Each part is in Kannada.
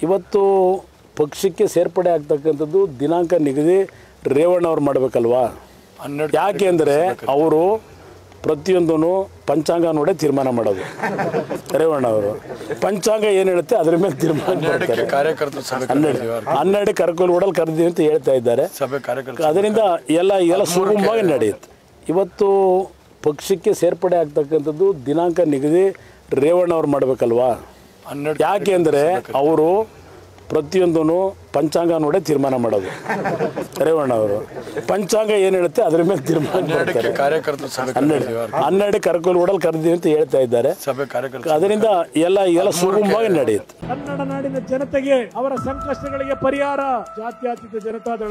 ಇವತ್ತು ಪಕ್ಷಕ್ಕೆ ಸೇರ್ಪಡೆ ಆಗ್ತಕ್ಕಂಥದ್ದು ದಿನಾಂಕ ನಿಗದಿ ರೇವಣ್ಣ ಅವ್ರು ಮಾಡಬೇಕಲ್ವಾ ಹನ್ನೆರಡು ಯಾಕೆ ಅಂದರೆ ಅವರು ಪ್ರತಿಯೊಂದೂ ಪಂಚಾಂಗ ನೋಡೇ ತೀರ್ಮಾನ ಮಾಡೋದು ರೇವಣ್ಣ ಅವರು ಪಂಚಾಂಗ ಏನು ಹೇಳುತ್ತೆ ಅದ್ರ ಮೇಲೆ ತೀರ್ಮಾನ ಮಾಡ್ತಾರೆ ಕಾರ್ಯಕರ್ತರು ಸಭೆ ಹನ್ನೆರಡು ಕರೆದಿದ್ದೀವಿ. ಹನ್ನೆರಡು ಕರ್ಕೊಂಡು ಓಡಲ್ ಕರೆದಿ ಅಂತ ಹೇಳ್ತಾ ಇದ್ದಾರೆ ಸಭೆ ಕಾರ್ಯಕರ್ತರು ಅದರಿಂದ ಎಲ್ಲ ಎಲ್ಲ ಸುಗಮವಾಗಿ ನಡೆಯುತ್ತೆ ಇವತ್ತು ಪಕ್ಷಕ್ಕೆ ಸೇರ್ಪಡೆ ಆಗ್ತಕ್ಕಂಥದ್ದು ದಿನಾಂಕ ನಿಗದಿ ರೇವಣ್ಣ ಅವ್ರು ಮಾಡಬೇಕಲ್ವಾ ಹನ್ನೆರಡು ಯಾಕೆ ಅಂದರೆ ಅವರು ಪ್ರತಿಯೊಂದೂ ಪಂಚಾಂಗ ನೋಡೇ ತೀರ್ಮಾನ ಮಾಡೋದು ರೇವಣ್ಣ ಅವರು ಪಂಚಾಂಗ ಏನು ಹೇಳುತ್ತೆ ಅದ್ರ ಮೇಲೆ ತೀರ್ಮಾನ ಮಾಡ್ತಾರೆ ಕಾರ್ಯಕರ್ತರು ಸಭೆ ಹನ್ನೆರಡು ಕರೆದಿದ್ದೀವಿ. ಹನ್ನೆರಡು ಕರ್ಕೊಂಡು ಓಡಲ್ ಕರೆದಿ ಅಂತ ಹೇಳ್ತಾ ಇದ್ದಾರೆ ಸಭೆ ಕಾರ್ಯಕರ್ತರು ಅದರಿಂದ ಎಲ್ಲ ಎಲ್ಲ ಸುಗಮವಾಗಿ ನಡೆಯುತ್ತೆ ಕನ್ನಡ ನಾಡಿನ ಜನತೆಗೆ ಅವರ ಸಂಕಷ್ಟಗಳಿಗೆ ಪರಿಹಾರ ಜಾತ್ಯತೀತ ಜನತಾದಳ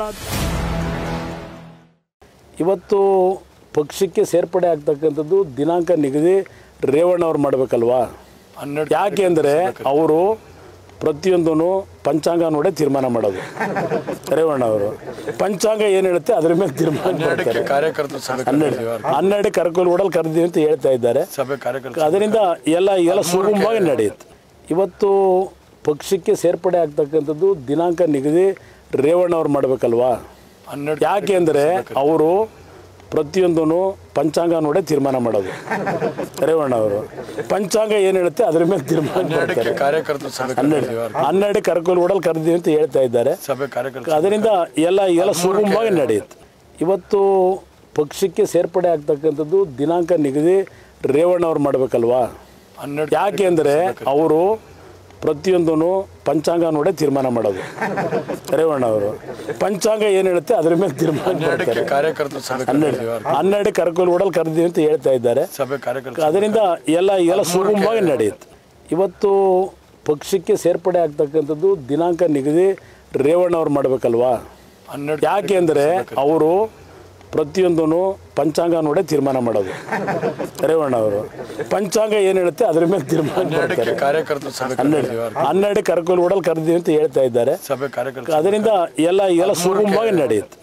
ಇವತ್ತು ಪಕ್ಷಕ್ಕೆ ಸೇರ್ಪಡೆ ಆಗ್ತಕ್ಕಂಥದ್ದು ದಿನಾಂಕ ನಿಗದಿ ರೇವಣ್ಣ ಅವ್ರು ಮಾಡಬೇಕಲ್ವಾ ಹನ್ನೆರಡು ಯಾಕೆ ಅಂದರೆ ಅವರು ಪ್ರತಿಯೊಂದೂ ಪಂಚಾಂಗ ನೋಡೇ ತೀರ್ಮಾನ ಮಾಡೋದು ರೇವಣ್ಣ ಅವರು ಪಂಚಾಂಗ ಏನು ಹೇಳುತ್ತೆ ಅದ್ರ ಮೇಲೆ ತೀರ್ಮಾನ ಮಾಡ್ತಾರೆ ಕಾರ್ಯಕರ್ತರು ಸಭೆ ಹನ್ನೆರಡು ಕರೆದಿದ್ದೀವಿ. ಹನ್ನೆರಡು ಕರ್ಕೊಂಡು ಓಡಲ್ ಕರೆದಿ ಅಂತ ಹೇಳ್ತಾ ಇದ್ದಾರೆ ಸಭೆ ಕಾರ್ಯಕರ್ತರು ಅದರಿಂದ ಎಲ್ಲ ಎಲ್ಲ ಸುಗಮವಾಗಿ ನಡೆಯುತ್ತೆ ಇವತ್ತು ಪಕ್ಷಕ್ಕೆ ಸೇರ್ಪಡೆ ಆಗ್ತಕ್ಕಂಥದ್ದು ದಿನಾಂಕ ನಿಗದಿ ರೇವಣ್ಣ ಅವ್ರು ಮಾಡಬೇಕಲ್ವಾ ಹನ್ನೆರಡು ಯಾಕೆ ಅಂದರೆ ಅವರು ಪ್ರತಿಯೊಂದೂ ಪಂಚಾಂಗ ನೋಡೇ ತೀರ್ಮಾನ ಮಾಡೋದು ರೇವಣ್ಣ ಅವರು ಪಂಚಾಂಗ ಏನು ಹೇಳುತ್ತೆ ಅದ್ರ ಮೇಲೆ ತೀರ್ಮಾನ ಮಾಡ್ತಾರೆ ಕಾರ್ಯಕರ್ತರು ಸಭೆ ಹನ್ನೆರಡು ಕರೆದಿದ್ದೀವಿ. ಹನ್ನೆರಡು ಕರ್ಕೊಂಡು ಓಡಲ್ ಕರೆದಿ ಅಂತ ಹೇಳ್ತಾ ಇದ್ದಾರೆ ಸಭೆ ಕಾರ್ಯಕರ್ತರು ಅದರಿಂದ ಎಲ್ಲ ಎಲ್ಲ ಸುಗಮವಾಗಿ ನಡೆಯುತ್ತೆ ಇವತ್ತು ಪಕ್ಷಕ್ಕೆ ಸೇರ್ಪಡೆ ಆಗ್ತಕ್ಕಂಥದ್ದು ದಿನಾಂಕ ನಿಗದಿ ರೇವಣ್ಣ ಅವ್ರು ಮಾಡಬೇಕಲ್ವಾ ಹನ್ನೆರಡು ಯಾಕೆ ಅಂದರೆ ಅವರು ಪ್ರತಿಯೊಂದೂ ಪಂಚಾಂಗ ನೋಡೇ ತೀರ್ಮಾನ ಮಾಡೋದು ರೇವಣ್ಣ ಅವರು ಪಂಚಾಂಗ ಏನು ಹೇಳುತ್ತೆ ಅದ್ರ ಮೇಲೆ ತೀರ್ಮಾನ ಮಾಡ್ತಾರೆ ಕಾರ್ಯಕರ್ತರು ಸಭೆ ಹನ್ನೆರಡು ಕರೆದಿದ್ದೀವಿ. ಹನ್ನೆರಡು ಕರ್ಕೊಂಡು ಓಡಲ್ ಕರೆದಿ ಅಂತ ಹೇಳ್ತಾ ಇದ್ದಾರೆ ಸಭೆ ಕಾರ್ಯಕರ್ತರು ಅದರಿಂದ ಎಲ್ಲ ಎಲ್ಲ ಸುಗಮವಾಗಿ ನಡೆಯುತ್ತೆ ಇವತ್ತು ಪಕ್ಷಕ್ಕೆ ಸೇರ್ಪಡೆ ಆಗ್ತಕ್ಕಂಥದ್ದು ದಿನಾಂಕ ನಿಗದಿ ರೇವಣ್ಣ ಅವ್ರು ಮಾಡಬೇಕಲ್ವಾ ಹನ್ನೆರಡು ಯಾಕೆ ಅಂದರೆ ಅವರು ಪ್ರತಿಯೊಂದೂ ಪಂಚಾಂಗ ನೋಡೇ ತೀರ್ಮಾನ ಮಾಡೋದು ರೇವಣ್ಣ ಅವರು ಪಂಚಾಂಗ ಏನು ಹೇಳುತ್ತೆ ಅದ್ರ ಮೇಲೆ ತೀರ್ಮಾನ ಮಾಡ್ತಾರೆ ಕಾರ್ಯಕರ್ತರು ಸಭೆ ಹನ್ನೆರಡು ಕರೆದಿದ್ದೀವಿ. ಹನ್ನೆರಡು ಕರ್ಕೊಂಡು ಓಡಲ್ ಕರೆದಿ ಅಂತ ಹೇಳ್ತಾ ಇದ್ದಾರೆ ಸಭೆ ಕಾರ್ಯಕರ್ತರು ಅದರಿಂದ ಎಲ್ಲ ಎಲ್ಲ ಸುಗಮವಾಗಿ ನಡೆಯುತ್ತೆ